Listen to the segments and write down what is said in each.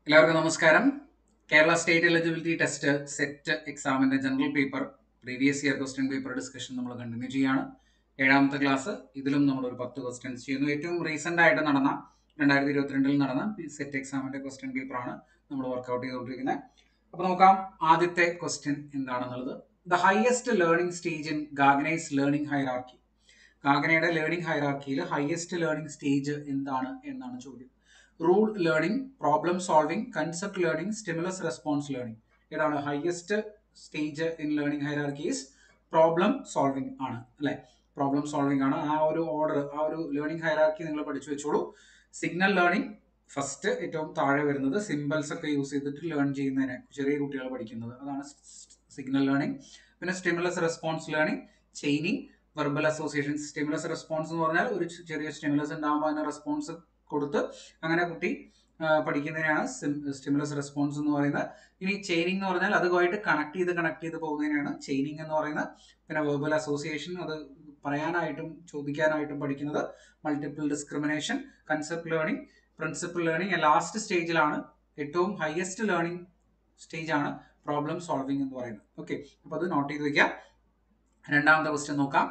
എല്ലാവർക്കും നമസ്കാരം Kerala state eligibility test set എക്സാമിന്റെ general paper previous year question paper discussion നമ്മൾ കണ്ടിന്യൂ ചെയ്യാണ് ഏഴാമത്തെ ക്ലാസ് ഇതിലും നമ്മൾ ഒരു പത്ത് ക്വസ്റ്റ്യൻസ് ചെയ്യുന്നു ഏറ്റവും റീസെന്റ് ആയിട്ട് നടന്ന രണ്ടായിരത്തി ഇരുപത്തിരണ്ടിൽ നടന്ന സെറ്റ് എക്സാമിന്റെ ക്വസ്റ്റ്യൻ പേപ്പറാണ് നമ്മൾ വർക്ക്ഔട്ട് ചെയ്തുകൊണ്ടിരിക്കുന്നത് അപ്പോൾ നോക്കാം ആദ്യത്തെ ക്വസ്റ്റ്യൻ എന്താണെന്നുള്ളത് the highest learning stage in Gagne's learning hierarchy ഗാഗനയുടെ ലേണിംഗ് ഹൈറാർക്കിയിൽ ഹയസ്റ്റ് ലേണിംഗ് സ്റ്റേജ് എന്താണ് എന്നാണ് ചോദ്യം rule learning problem solving concept learning stimulus response learning ഏതാണ് highest stage in learning hierarchies problem solving ആണ് അല്ലെ പ്രോബ്ലം സോൾവിംഗ് ആണ് ആ ഒരു ഓർഡർ ആ ഒരു ലേണിംഗ് ഹൈറാർക്കി നിങ്ങൾ പഠിച്ചു വെച്ചോളൂ സിഗ്നൽ ലേണിംഗ് ഫസ്റ്റ് ഏറ്റവും താഴെ വരുന്നത് സിമ്പിൾസ് ഒക്കെ യൂസ് ചെയ്തിട്ട് ലേൺ ചെയ്യുന്നതിന് ചെറിയ കുട്ടികൾ പഠിക്കുന്നത് അതാണ് സിഗ്നൽ ലേണിംഗ് പിന്നെ stimulus response learning chaining verbal association stimulus response എന്ന് പറഞ്ഞാൽ ഒരു ചെറിയ സ്റ്റിമുലസ് ഉണ്ടാകുമ്പോൾ അതിന് റെസ്പോൺസ് കൊടുത്ത് അങ്ങനെ കുട്ടി പഠിക്കുന്നതിനാണ് സ്റ്റിമുലസ് റെസ്പോൺസ് എന്ന് പറയുന്നത് ഇനി ചെയിനിങ് എന്ന് പറഞ്ഞാൽ അതുമായിട്ട് കണക്ട് ചെയ്ത് കണക്ട് ചെയ്ത് പോകുന്നതിനാണ് ചെയിനിങ് എന്ന് പറയുന്നത് പിന്നെ വെർബൽ അസോസിയേഷൻ അത് പറയാനായിട്ടും ചോദിക്കാനായിട്ടും പഠിക്കുന്നത് multiple discrimination concept learning principle learning last സ്റ്റേജിലാണ് ഏറ്റവും ഹയസ്റ്റ് ലേണിംഗ് സ്റ്റേജ് ആണ് പ്രോബ്ലം സോൾവിംഗ് എന്ന് പറയുന്നത് ഓക്കെ അപ്പോൾ അത് നോട്ട് ചെയ്ത് വെക്കാം രണ്ടാമത്തെ ക്വസ്റ്റ്യൻ നോക്കാം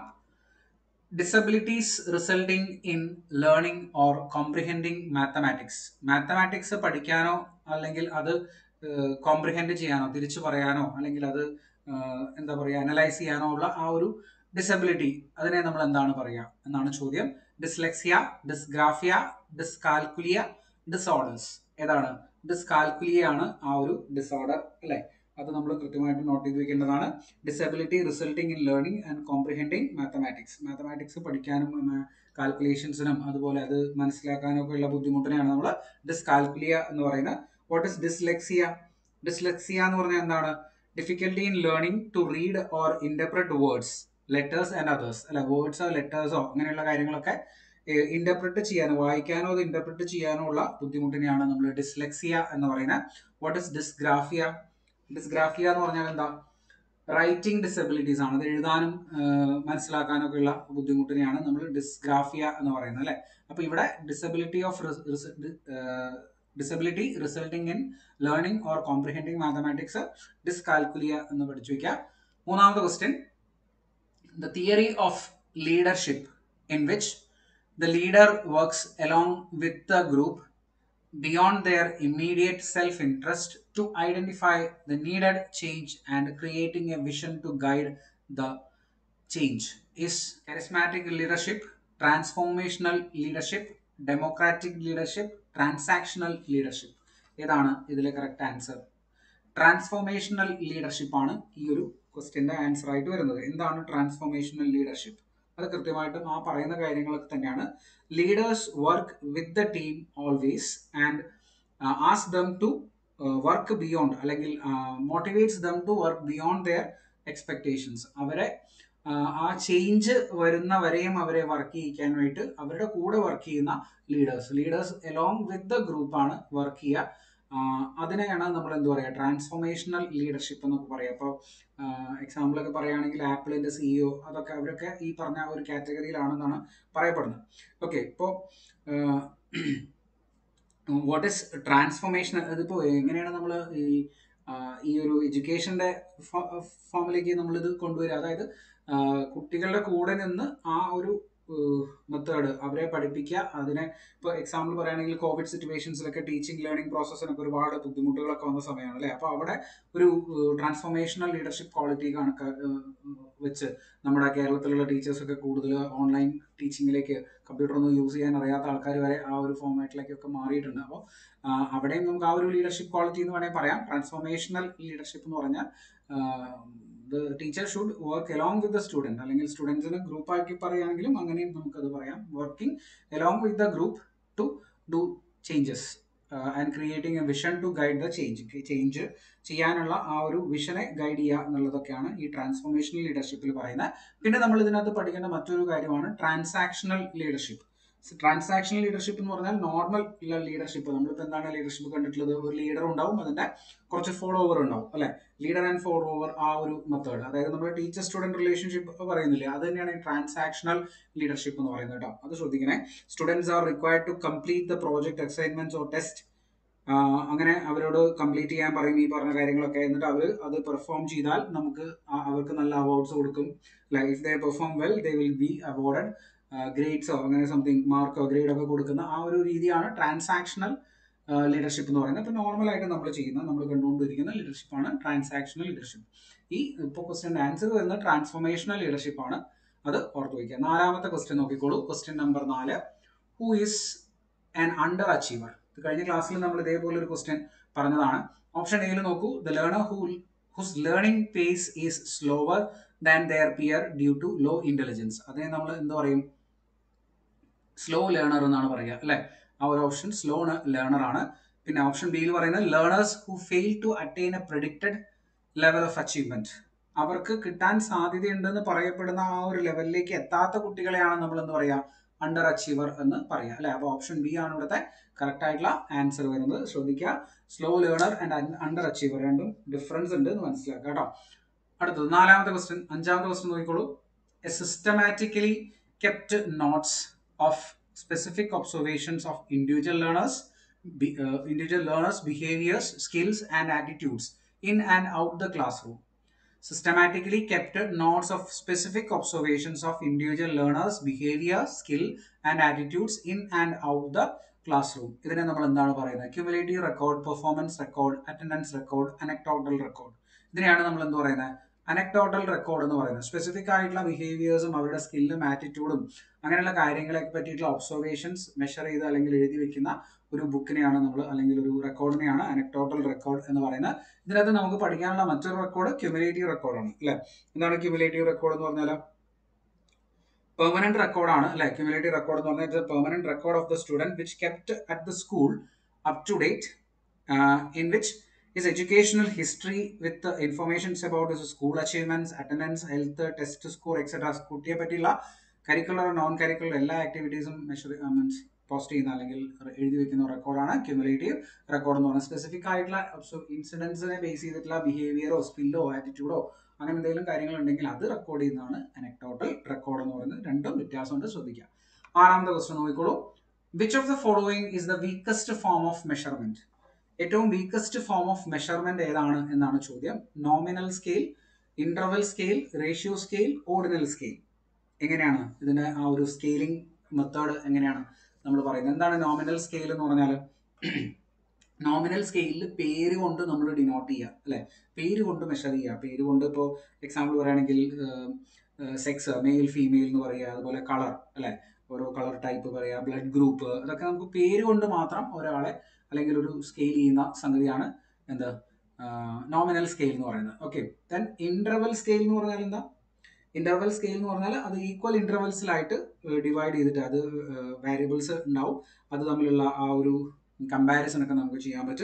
disabilities resulting in learning or comprehending mathematics mathematics പഠിക്കാനോ അല്ലെങ്കിൽ അത് കോംപ്രിഹെൻഡ് ചെയ്യാനോ തിരിച്ചു പറയാനോ അല്ലെങ്കിൽ അത് എന്താ പറയുക അനലൈസ് ചെയ്യാനോ ഉള്ള ആ ഒരു ഡിസബിലിറ്റി അതിനെ നമ്മൾ എന്താണ് പറയുക എന്നാണ് ചോദ്യം ഡിസ്ലെക്സിയ ഡിസ്ഗ്രാഫിയ ഡിസ്കാൽക്കുലിയ ഡിസോർഡേഴ്സ് ഏതാണ് ഡിസ്കാൽക്കുലിയ ആണ് ആ ഒരു ഡിസോർഡർ അല്ലേ അത് നമ്മൾ കൃത്യമായിട്ട് നോട്ട് ചെയ്ത് വെക്കേണ്ടതാണ് disability resulting in learning and comprehending mathematics mathematics പഠിക്കാനും കാൽക്കുലേഷൻസിനും അതുപോലെ അത് മനസ്സിലാക്കാനും ഒക്കെ ഉള്ള ബുദ്ധിമുട്ടിനെയാണ് നമ്മൾ ഡിസ്കാൽക്കുലിയ എന്ന് പറയുന്നത് വാട്ട് ഇസ് ഡിസ്ലെക്സിയ ഡിസ്ലെക്സിയ എന്ന് പറഞ്ഞാൽ എന്താണ് difficulty in learning to read or interpret words letters and others അല്ല വേർഡ്സോ ലെറ്റേഴ്സോ അങ്ങനെയുള്ള കാര്യങ്ങളൊക്കെ ഇന്റർപ്രറ്റ് ചെയ്യാനോ വായിക്കാനോ അത് ഇന്റർപ്രറ്റ് ചെയ്യാനോ ഉള്ള ബുദ്ധിമുട്ടിനെയാണ് നമ്മൾ ഡിസ്ലെക്സിയ എന്ന് പറയുന്നത് വാട്ട് ഇസ് ഡിസ്ഗ്രാഫിയ ഡിസ്ഗ്രാഫിയ എന്ന് പറഞ്ഞാൽ എന്താ റൈറ്റിംഗ് ഡിസബിലിറ്റീസ് ആണ് അത് എഴുതാനും മനസ്സിലാക്കാനും ഒക്കെ ഉള്ള ബുദ്ധിമുട്ടിനെയാണ് നമ്മൾ ഡിസ്ഗ്രാഫിയ എന്ന് പറയുന്നത് അല്ലെ അപ്പൊ ഇവിടെ disability of disability resulting in learning or comprehending mathematics dyscalculia എന്ന് പഠിച്ചു വയ്ക്കുക മൂന്നാമത്തെ question the theory of leadership in which the leader works along with the group beyond their immediate self interest to identify the needed change and creating a vision to guide the change is charismatic leadership, transformational leadership, democratic leadership, transactional leadership. ഏതാണ് ഇതിലെ correct answer transformational leadership ആണ് ഈ ഒരു ക്വസ്റ്റ്യന്റെ answer ആയിട്ട് വരുന്നത് എന്താണ് transformational leadership അത് കൃത്യമായിട്ടും ആ പറയുന്ന കാര്യങ്ങളൊക്കെ തന്നെയാണ് leaders work with the team always and as them to work beyond അല്ലെങ്കിൽ motivates them to work beyond their expectations അവരെ ആ ചേഞ്ച് വരുന്നവരെയും അവരെ വർക്ക് ചെയ്യിക്കാനായിട്ട് അവരുടെ കൂടെ വർക്ക് ചെയ്യുന്ന leaders leaders along with the ഗ്രൂപ്പാണ് വർക്ക് ചെയ്യുക അതിനെയാണ് നമ്മൾ എന്താ പറയുക ട്രാൻസ്ഫോർമേഷണൽ ലീഡർഷിപ്പ് എന്നൊക്കെ പറയുക അപ്പോൾ എക്സാമ്പിളൊക്കെ പറയുകയാണെങ്കിൽ ആപ്പിളിൻ്റെ സിഇഒ അതൊക്കെ അവരൊക്കെ ഈ പറഞ്ഞ ഒരു കാറ്റഗറിയിലാണെന്നാണ് പറയപ്പെടുന്നത് ഓക്കെ ഇപ്പോൾ വാട്ട് ഇസ് ട്രാൻസ്ഫോർമേഷൻ അതിപ്പോൾ എങ്ങനെയാണ് നമ്മൾ ഈ ഈ ഒരു എഡ്യൂക്കേഷൻ്റെ ഫോമിലേക്ക് നമ്മളിത് കൊണ്ടുവരിക അതായത് കുട്ടികളുടെ കൂടെ നിന്ന് ആ ഒരു മെത്തേഡ് അവരെ പഠിപ്പിക്കുക അതിനെ ഇപ്പോൾ എക്സാമ്പിൾ പറയുകയാണെങ്കിൽ കോവിഡ് സിറ്റുവേഷൻസിലൊക്കെ ടീച്ചിങ് ലേണിംഗ് പ്രോസസ്സിനൊക്കെ ഒരുപാട് ബുദ്ധിമുട്ടുകളൊക്കെ വന്ന സമയമാണ് അല്ലേ അപ്പോൾ അവിടെ ഒരു ട്രാൻസ്ഫോർമേഷണൽ ലീഡർഷിപ്പ് ക്വാളിറ്റി കണക്ക് വെച്ച് നമ്മുടെ കേരളത്തിലുള്ള ടീച്ചേഴ്സൊക്കെ കൂടുതൽ ഓൺലൈൻ ടീച്ചിങ്ങിലേക്ക് കമ്പ്യൂട്ടർ ഒന്നും യൂസ് ചെയ്യാൻ അറിയാത്ത ആൾക്കാർ വരെ ആ ഒരു ഫോമാറ്റിലേക്കൊക്കെ മാറിയിട്ടുണ്ട് അപ്പോൾ അവിടെയും നമുക്ക് ആ ഒരു ലീഡർഷിപ്പ് ക്വാളിറ്റി എന്ന് വേണമെങ്കിൽ പറയാം ട്രാൻസ്ഫോർമേഷണൽ ലീഡർഷിപ്പ് എന്ന് പറഞ്ഞാൽ the teacher should work along with the student അല്ലെങ്കിൽ സ്റ്റുഡൻസിന് ഗ്രൂപ്പ് ആക്കി പറയുകയാണെങ്കിലും അങ്ങനെയും നമുക്കത് പറയാം working along with the group to do changes and creating a vision to guide the change change ചെയ്യാനുള്ള ആ ഒരു വിഷനെ ഗൈഡ് ചെയ്യുക എന്നുള്ളതൊക്കെയാണ് ഈ ട്രാൻസ്ഫോർമേഷണൽ ലീഡർഷിപ്പിൽ പറയുന്നത് പിന്നെ നമ്മൾ ഇതിനകത്ത് പഠിക്കേണ്ട മറ്റൊരു കാര്യമാണ് ട്രാൻസാക്ഷണൽ ലീഡർഷിപ്പ് ട്രാൻസാക്ഷണൽ ലീഡർഷിപ്പ് എന്ന് പറഞ്ഞാൽ നോർമൽ ലീഡർഷിപ്പ് നമ്മളിപ്പോൾ എന്താണ് ലീഡർഷിപ്പ് കണ്ടിട്ടുള്ളത് ഒരു ലീഡർ ഉണ്ടാവും അതിന്റെ കുറച്ച് ഫോളോവർ ഉണ്ടാവും അല്ലെ ലീഡർ ആൻഡ് ഫോളോവർ ആ ഒരു മെത്തേഡ് അതായത് നമ്മൾ ടീച്ചർ സ്റ്റുഡന്റ് റിലേഷൻഷിപ്പ് പറയുന്നില്ലേ അത് തന്നെയാണ് ട്രാൻസാക്ഷണൽ ലീഡർഷിപ്പ് എന്ന് പറയുന്നത് കേട്ടോ അത് ശ്രദ്ധിക്കണേ students are required to complete the project assignments or test അങ്ങനെ അവരോട് കംപ്ലീറ്റ് ചെയ്യാൻ പറയും ഈ പറഞ്ഞ കാര്യങ്ങളൊക്കെ എന്നിട്ട് അവർ അത് പെർഫോം ചെയ്താൽ നമുക്ക് അവർക്ക് നല്ല അവാർഡ്സ് കൊടുക്കും life they perform well they will be awarded ഗ്രേഡ്സോ അങ്ങനെ സംതിങ് മാർക്കോ ഗ്രേഡ് ഒക്കെ കൊടുക്കുന്ന ആ ഒരു രീതിയാണ് ട്രാൻസാക്ഷണൽ ലീഡർഷിപ്പ് എന്ന് പറയുന്നത് ഇപ്പൊ നോർമലായിട്ട് നമ്മൾ ചെയ്യുന്ന നമ്മൾ കണ്ടുകൊണ്ടിരിക്കുന്ന ലീഡർഷിപ്പാണ് ട്രാൻസാക്ഷണൽ ലീഡർഷിപ്പ് ഈ ഇപ്പോൾ ക്വസ്റ്റ്യൻ ആൻസർ വരുന്നത് ട്രാൻസ്ഫോർമേഷണൽ ലീഡർഷിപ്പ് ആണ് അത് ഓർത്ത് വയ്ക്കുക നാലാമത്തെ ക്വസ്റ്റ്യൻ നോക്കിക്കോളൂ ക്വസ്റ്റ്യൻ നമ്പർ നാല് who is an underachiever കഴിഞ്ഞ ക്ലാസ്സിൽ നമ്മൾ ഇതേപോലെ ഒരു ക്വസ്റ്റ്യൻ പറഞ്ഞതാണ് ഓപ്ഷൻ എയിൽ നോക്കൂ the learner who whose learning pace is slower than their peer due to low intelligence അതിനെ നമ്മൾ എന്താ പറയും സ്ലോ ലേണർ എന്നാണ് പറയുക അല്ലെ ആ ഒരു ഓപ്ഷൻ സ്ലോ ലേണർ ആണ് പിന്നെ ഓപ്ഷൻ ബിയിൽ പറയുന്നത് learners who fail to attain a predicted level of achievement അവർക്ക് കിട്ടാൻ സാധ്യതയുണ്ടെന്ന് പറയപ്പെടുന്ന ആ ഒരു ലെവലിലേക്ക് എത്താത്ത കുട്ടികളെയാണ് നമ്മൾ എന്ന് പറയാ അണ്ടർ അച്ചീവർ എന്ന് പറയാം അല്ലെ അപ്പൊ ഓപ്ഷൻ ബി ആണ് ഇവിടുത്തെ കറക്റ്റ് ആയിട്ടുള്ള ആൻസർ വരുന്നത് ശ്രദ്ധിക്കുക slow learner and underachiever രണ്ടും ഡിഫറൻസ് ഉണ്ട് എന്ന് മനസ്സിലാക്കുക കേട്ടോ അടുത്തത് നാലാമത്തെ ക്വസ്റ്റ്യൻ അഞ്ചാമത്തെ ക്വസ്റ്റ്യൻ നോക്കിക്കോളൂ a systematically kept notes of specific observations of individual learners individual learners behaviours skills and attitudes in and out the classroom. Systematically kept notes of specific observations of individual learners' behavior, skill, and attitudes in and out the classroom ഇതിനെ നമ്മൾ എന്താണ് പറയുന്നത് cumulative record performance record attendance record anecdotal record ഇതിനെയാണ് നമ്മൾ എന്ത് പറയുന്നത് അനക്ടോട്ടൽ record എന്ന് പറയുന്നത് സ്പെസിഫിക് ആയിട്ടുള്ള ബിഹേവിയേഴ്സും അവരുടെ സ്കില്ലും ആറ്റിറ്റ്യൂഡും അങ്ങനെയുള്ള കാര്യങ്ങളെ പറ്റിയിട്ടുള്ള ഒബ്സർവേഷൻസ് മെഷർ ചെയ്ത് അല്ലെങ്കിൽ എഴുതി വെക്കുന്ന ഒരു ബുക്കിനെയാണ് നമ്മൾ അല്ലെങ്കിൽ ഒരു റെക്കോർഡിനെയാണ് അനക്ടോട്ടൽ റെക്കോർഡ് എന്ന് പറയുന്നത് ഇതിനകത്ത് നമുക്ക് പഠിക്കാനുള്ള മറ്റൊരു റെക്കോർഡ് ക്യുമുലേറ്റീവ് റെക്കോർഡാണ് അല്ലെ എന്താണ് ക്യുമുലേറ്റീവ് റെക്കോർഡ് എന്ന് പറഞ്ഞാൽ പെർമനന്റ് റെക്കോർഡാണ് അല്ലെ ക്യുമുലേറ്റീവ് റെക്കോർഡ് എന്ന് പറഞ്ഞാൽ permanent record of the student which kept at the school up to date in which his educational history with the informations about his school achievements, attendance, health, test score, etc. കുട്ടിയെ പറ്റിയുള്ള curricular non curricular എല്ലാ ആക്ടിവിറ്റീസും measure means post ചെയ്യുന്ന അല്ലെങ്കിൽ എഴുതി വെക്കുന്ന റെക്കോർഡാണ് cumulative record എന്ന് പറയുന്നത് സ്പെസിഫിക് ആയിട്ടുള്ള ഇൻസിഡൻസിനെ ബേസ് ചെയ്തിട്ടുള്ള ബിഹേവിയറോ സ്കില്ലോ ആറ്റിറ്റ്യൂഡോ അങ്ങനെ എന്തെങ്കിലും കാര്യങ്ങൾ ഉണ്ടെങ്കിൽ അത് റെക്കോർഡ് ചെയ്യുന്നതാണ് അനക്ടോട്ടൽ റെക്കോർഡ് എന്ന് പറയുന്നത് രണ്ടും വ്യത്യാസമുണ്ട് ശ്രദ്ധിക്കുക ആറാമത്തെ ക്വസ്റ്റൻ നോക്കിക്കോളൂ which of the following is the weakest form of measurement ഏറ്റവും വീക്കസ്റ്റ് ഫോം ഓഫ് മെഷർമെന്റ് ഏതാണ് എന്നാണ് ചോദ്യം nominal scale interval scale ratio scale ordinal scale എങ്ങനെയാണ് ഇതിന്റെ ആ ഒരു സ്കെയിലിംഗ് മെത്തേഡ് എങ്ങനെയാണ് നമ്മൾ പറയുന്നത് എന്താണ് നോമിനൽ സ്കെയിൽ എന്ന് പറഞ്ഞാൽ നോമിനൽ സ്കെയിലിൽ പേര് കൊണ്ട് നമ്മൾ ഡിനോട്ട് ചെയ്യുക അല്ലെ പേര് കൊണ്ട് മെഷർ ചെയ്യുക പേര് കൊണ്ട് ഇപ്പോൾ എക്സാമ്പിൾ പറയുകയാണെങ്കിൽ സെക്സ് മെയിൽ ഫീമെയിൽ എന്ന് പറയുക അതുപോലെ കളർ അല്ലെ ഓരോ കളർ ടൈപ്പ് പറയുക ബ്ലഡ് ഗ്രൂപ്പ് അതൊക്കെ നമുക്ക് പേര് കൊണ്ട് മാത്രം ഒരാളെ അല്ലെങ്കിൽ ഒരു സ്കെയിൽ ചെയ്യുന്ന സംഗതിയാണ് എന്ത് നോമിനൽ സ്കെയിൽ എന്ന് പറയുന്നത് ഓക്കെ ദെൻ ഇന്റർവൽ സ്കെയിൽ എന്ന് പറഞ്ഞാൽ എന്താ ഇന്റർവൽ സ്കെയിൽ എന്ന് പറഞ്ഞാൽ അത് ഈക്വൽ ഇന്റർവൽസിലായിട്ട് ഡിവൈഡ് ചെയ്തിട്ട് അത് വാരിയബിൾസ് ഉണ്ടാവും അത് തമ്മിലുള്ള ആ ഒരു കമ്പാരിസൺ ഒക്കെ നമുക്ക് ചെയ്യാൻ പറ്റും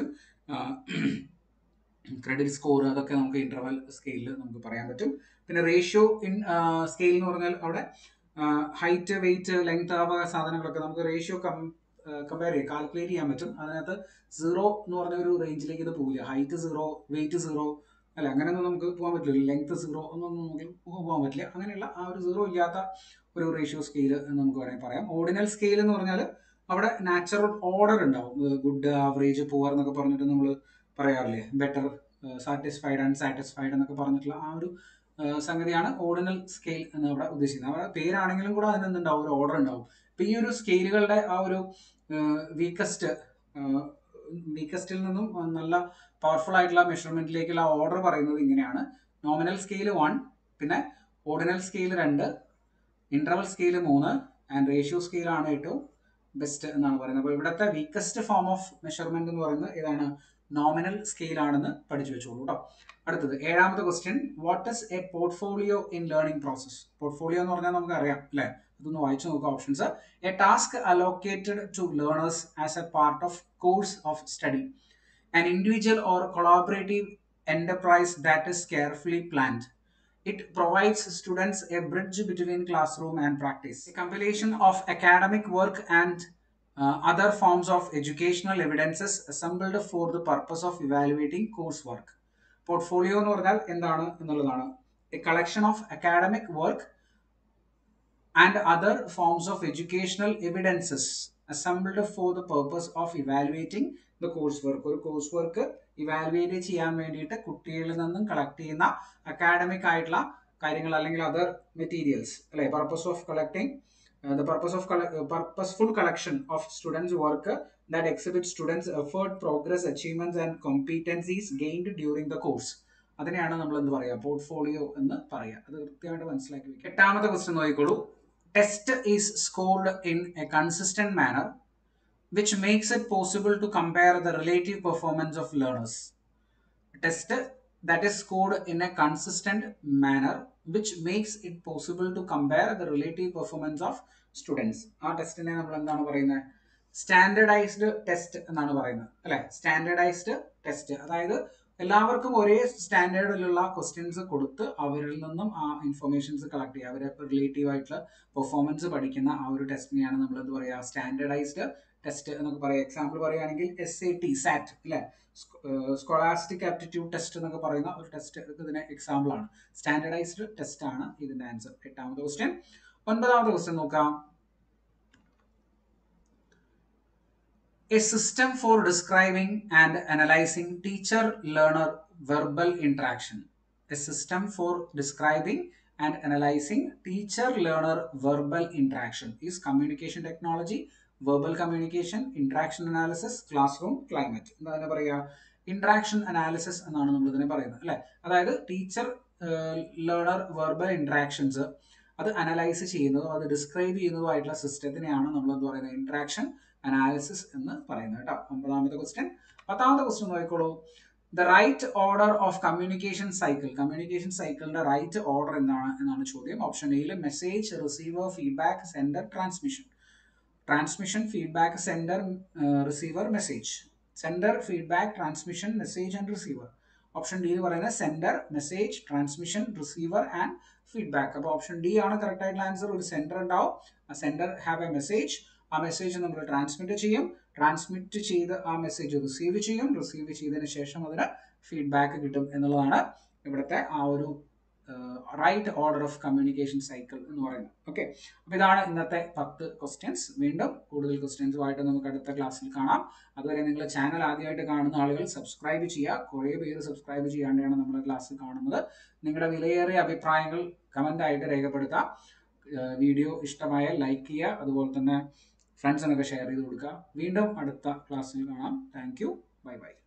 ക്രെഡിറ്റ് സ്കോർ അതൊക്കെ നമുക്ക് ഇന്റർവൽ സ്കെയിലിൽ നമുക്ക് പറയാൻ പറ്റും പിന്നെ റേഷ്യോ ഇൻ സ്കെയിൽ എന്ന് പറഞ്ഞാൽ അവിടെ ഹൈറ്റ് വെയിറ്റ് ലെങ്ത് ആ വക സാധനങ്ങളൊക്കെ നമുക്ക് റേഷ്യോ കം കമ്പയർ ചെയ്യാം കാൽക്കുലേറ്റ് ചെയ്യാൻ പറ്റും അതിനകത്ത് സീറോ എന്ന് പറഞ്ഞ ഒരു റേഞ്ചിലേക്ക് ഇത് പോകില്ല ഹൈറ്റ് സീറോ വെയിറ്റ് സീറോ അല്ല അങ്ങനെയൊന്നും നമുക്ക് പോകാൻ പറ്റില്ല ലെങ്ത് സീറോ ഒന്നും നമുക്ക് പോകാൻ പറ്റില്ല അങ്ങനെയുള്ള ആ ഒരു സീറോ ഇല്ലാത്ത ഒരു റേഷ്യോ സ്കെയിൽ എന്ന് നമുക്ക് വേണമെങ്കിൽ പറയാം ഓർഡിനൽ സ്കെയിൽ എന്ന് പറഞ്ഞാൽ അവിടെ നാച്ചുറൽ ഓർഡർ ഉണ്ടാവും ഗുഡ് ആവറേജ് പുവർ എന്നൊക്കെ പറഞ്ഞിട്ട് നമ്മൾ പറയാറില്ലേ ബെറ്റർ സാറ്റിസ്ഫൈഡ് അൺസാറ്റിസ്ഫൈഡ് എന്നൊക്കെ പറഞ്ഞിട്ടുള്ള ആ ഒരു സംഗതിയാണ് ഓർഡിനൽ സ്കെയിൽ എന്ന് അവിടെ ഉദ്ദേശിക്കുന്നത് അവിടെ പേരാണെങ്കിലും കൂടെ അതിനെന്തുണ്ടാവും ഒരു ഓർഡർ ഉണ്ടാവും ഇപ്പൊ ഈ ഒരു സ്കെയിലുകളുടെ ആ ഒരു വീക്കസ്റ്റ് വീക്കസ്റ്റിൽ നിന്നും നല്ല പവർഫുൾ ആയിട്ടുള്ള മെഷർമെന്റിലേക്കുള്ള ഓർഡർ പറയുന്നത് ഇങ്ങനെയാണ് നോമിനൽ സ്കെയിൽ വൺ പിന്നെ ഓർഡിനൽ സ്കെയിൽ രണ്ട് ഇന്റർവൽ സ്കെയിൽ മൂന്ന് ആൻഡ് റേഷ്യോ സ്കെയിലാണ് ഏറ്റവും ബെസ്റ്റ് എന്നാണ് പറയുന്നത് അപ്പോൾ ഇവിടുത്തെ വീക്കസ്റ്റ് ഫോം ഓഫ് മെഷർമെന്റ് എന്ന് പറയുന്നത് ഏതാണ് നോമിനൽ സ്കെയിൽ ആണെന്ന് പഠിച്ചു വെച്ചോളൂ കേട്ടോ അടുത്തത് ഏഴാമത്തെ question what is a portfolio in learning process portfolio എന്ന് പറഞ്ഞാൽ നമുക്ക് അറിയാം അല്ലേ അതൊന്ന് വായിച്ചു നോക്കുക options a task allocated to learners as a part of course of study an individual or collaborative enterprise that is carefully planned. It provides students a bridge between classroom and practice. A compilation of academic work and uh, other forms of educational evidences assembled for the purpose of evaluating coursework. Portfolio എന്ന് പറഞ്ഞാൽ എന്താണ് എന്നുള്ളതാണ് a collection of academic work and other forms of educational evidences assembled for the purpose of evaluating the course work ഒരു course work evaluate ചെയ്യാൻ വേണ്ടിയിട്ട് കുട്ടികളിൽ നിന്നും collect ചെയ്യുന്ന അക്കാഡമിക് ആയിട്ടുള്ള കാര്യങ്ങൾ അല്ലെങ്കിൽ അതർ മെറ്റീരിയൽസ് അല്ലെ purpose of collecting the purpose of purposeful collection of students work that exhibit students effort progress achievements and competencies gained during the course അതിനെയാണ് നമ്മൾ എന്ത് പറയുക പോർട്ട്ഫോളിയോ എന്ന് പറയുക അത് കൃത്യമായിട്ട് മനസ്സിലാക്കി വെക്കുക എട്ടാമത്തെ ക്വസ്റ്റ്യൻ നോക്കിക്കോളൂ test is scored in a consistent manner which makes it possible to compare the relative performance of learners. Test that is scored in a consistent manner which makes it possible to compare the relative performance of students. ആ ടെസ്റ്റിനെ നമ്മൾ എന്താണ് പറയുന്നത് standardised test എന്നാണ് പറയുന്നത് അല്ലെ standardised test അതായത് എല്ലാവർക്കും ഒരേ സ്റ്റാൻഡേർഡിലുള്ള ക്വസ്റ്റ്യൻസ് കൊടുത്ത് അവരിൽ നിന്നും ആ ഇൻഫർമേഷൻസ് കളക്ട് ചെയ്യുക അവരെ റിലേറ്റീവ് ആയിട്ടുള്ള പെർഫോമൻസ് പഠിക്കുന്ന ആ ഒരു ടെസ്റ്റിനെയാണ് നമ്മൾ എന്ത് പറയുക സ്റ്റാൻഡേർഡൈസ്ഡ് ടെസ്റ്റ് എന്നൊക്കെ പറയാം എക്സാമ്പിൾ പറയുകയാണെങ്കിൽ എസ് എ ടി സാറ്റ് അല്ലെ സ്കോളാസ്റ്റിക് ആപ്റ്റിറ്റ്യൂഡ് ടെസ്റ്റ് എന്നൊക്കെ പറയുന്ന ഒരു ടെസ്റ്റ് ഇതിന് എക്സാമ്പിൾ ആണ് സ്റ്റാൻഡേർഡൈസ്ഡ് ടെസ്റ്റ് ആണ് ഇതിന്റെ ആൻസർ എട്ടാമത്തെ ക്വസ്റ്റ്യൻ ഒൻപതാമത്തെ ക്വസ്റ്റ്യൻ നോക്കാം A system for describing and analyzing teacher learner verbal interaction. A system for describing and analyzing teacher learner verbal interaction is communication technology verbal communication interaction analysis classroom climate എന്താ തന്നെ പറയുക interaction analysis എന്നാണ് നമ്മൾ ഇതിനെ പറയുന്നത് അല്ലെ അതായത് teacher learner verbal interactions അത് അനലൈസ് ചെയ്യുന്നതും അത് ഡിസ്ക്രൈബ് ചെയ്യുന്നതുമായിട്ടുള്ള സിസ്റ്റത്തിനെയാണ് നമ്മൾ എന്ത് പറയുന്നത് ഇൻട്രാക്ഷൻ അനാലിസിസ് എന്ന് പറയുന്നത് കേട്ടോ ഒമ്പതാമത്തെ ക്വസ്റ്റ്യൻ പത്താമത്തെ ക്വസ്റ്റ്യൻ നോക്കിക്കോളൂ the right order of communication cycle communication സൈക്കിളിന്റെ റൈറ്റ് ഓർഡർ എന്താണ് എന്നാണ് ചോദ്യം ഓപ്ഷൻ എയിൽ message receiver feedback sender transmission transmission feedback sender uh, receiver message sender feedback transmission message and receiver option D എന്ന് പറയുന്നത് sender message transmission receiver and feedback അപ്പോൾ option D ആണ് correct ആയിട്ടുള്ള answer ഒരു സെൻഡർ ഉണ്ടാവും ആ sender have a message ആ message നമ്മൾ ട്രാൻസ്മിറ്റ് ചെയ്യും ട്രാൻസ്മിറ്റ് ചെയ്ത് ആ മെസ്സേജ് റിസീവ് ചെയ്യും റിസീവ് ചെയ്തതിന് ശേഷം അതിന് ഫീഡ്ബാക്ക് കിട്ടും എന്നുള്ളതാണ് ഇവിടുത്തെ ആ ഒരു right order of communication cycle എന്ന് പറയുന്നത് ഓക്കെ അപ്പോൾ ഇതാണ് ഇന്നത്തെ പത്ത് ക്വസ്റ്റ്യൻസ് വീണ്ടും കൂടുതൽ ക്വസ്റ്റ്യൻസുമായിട്ട് നമുക്ക് അടുത്ത ക്ലാസ്സിൽ കാണാം അതുവരെ നിങ്ങൾ ചാനൽ ആദ്യമായിട്ട് കാണുന്ന ആളുകൾ സബ്സ്ക്രൈബ് ചെയ്യുക കുറേ പേര് സബ്സ്ക്രൈബ് ചെയ്യാണ്ടാണ് നമ്മുടെ ക്ലാസ്സിൽ കാണുന്നത് നിങ്ങളുടെ വിലയേറിയ അഭിപ്രായങ്ങൾ കമൻ്റ് ആയിട്ട് രേഖപ്പെടുത്താം വീഡിയോ ഇഷ്ടമായാൽ ലൈക്ക് ചെയ്യുക അതുപോലെ തന്നെ ഫ്രണ്ട്സിനൊക്കെ ഷെയർ ചെയ്ത് കൊടുക്കുക വീണ്ടും അടുത്ത ക്ലാസ്സിൽ കാണാം താങ്ക് യു ബൈ ബൈ